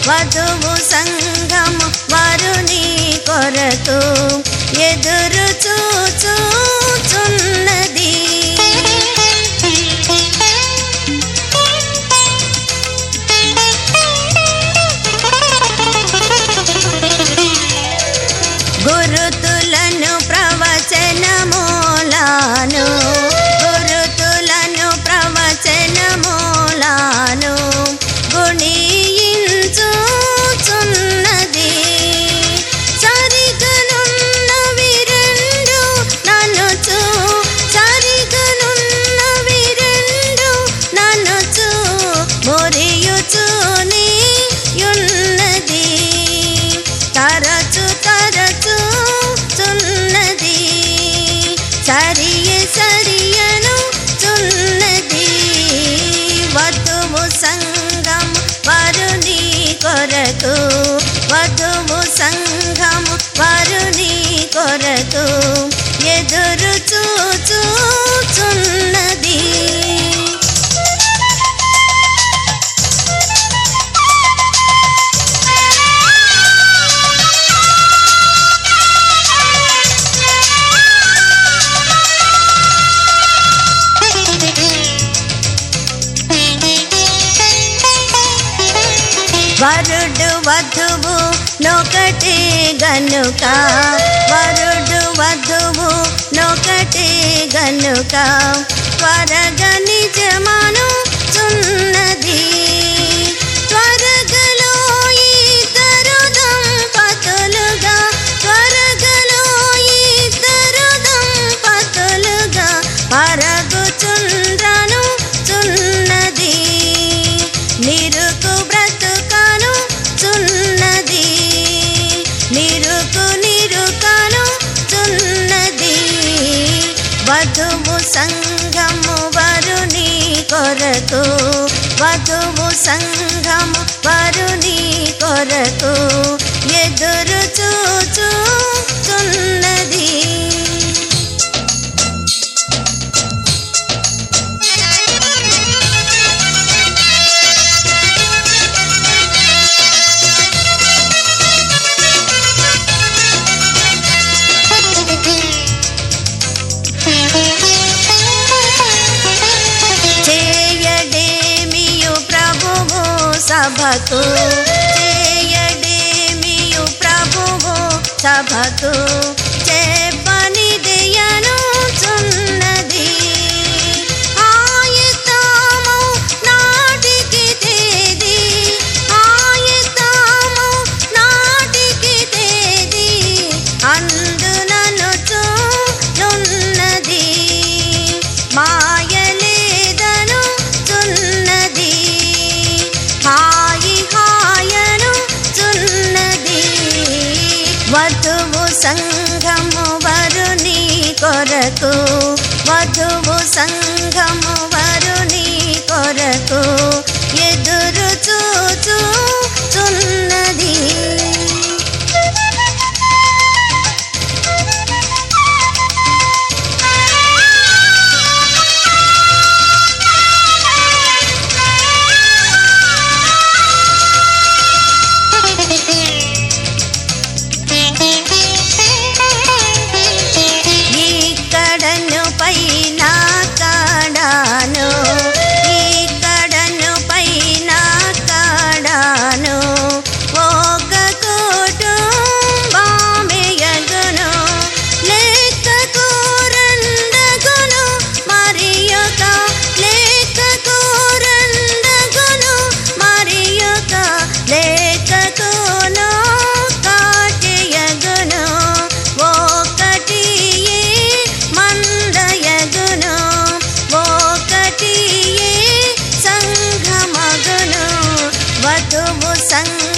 వధువు సంఘము వరుని కొరకు ఎదురు చూచుచున్నది గురుతులను ప్రవచనమూలాను గురుతులను ప్రవచనమూలాను గుణించుచున్నది సరిగనున్నవి రెండు ననుచు సరిగనున్నవి రెండు ననుచు మురియుచుని యున్నది తరచు తరచు చున్నది సరియ సరియను చున్నది వధువు సంగం వరుని కొరకు వధువు సంఘం వరుని కొరకు ఎదురు చూచుచున్నది వరుడు వధువు నొకటి గనుక వరుడు వధువు నొకటి గనుక త్వరగ నిజమాను చున్నది త్వరగలో ఇద్దరు దంపతులుగా త్వరగలో ఇద్దరు దంపతులుగా పరగుచుండ్రను చున్నది నిరుకు బ్రతుకను చున్నది నిరుకు నిరుకను చున్నది వధువు సంఘము వరుని కొరకు వధువు సంఘము వరుని కొరకు ఎదురు చూచుచున్నది చేయడేమియు ప్రభువు సభకు చేయడేమియు ప్రభువు సభకు చెప్పనిదియను చున్నది ఆయతము నాటికి తేది ఆయతము నాటికి తేది అందుననుచు నున్నది మాయలేదను చున్నది హాయి హాయను చున్నది వధువు సంఘము వరుని కొరకు వధువు సంఘము వరుని కొరకు ఎదురు చూచుచున్నది ఇక్కడను పైన కాడాను ఇక్కడను పైన కాడాను ఒక కుటుంబమేయగును లెక్కకు రెండగును మరి ఒక లెక్కకు రెండగును మరి ఒక లెక్కకును కాటయగును ఒకటి మందయగును ఒకటి సంఘమగును వధువు సంఘ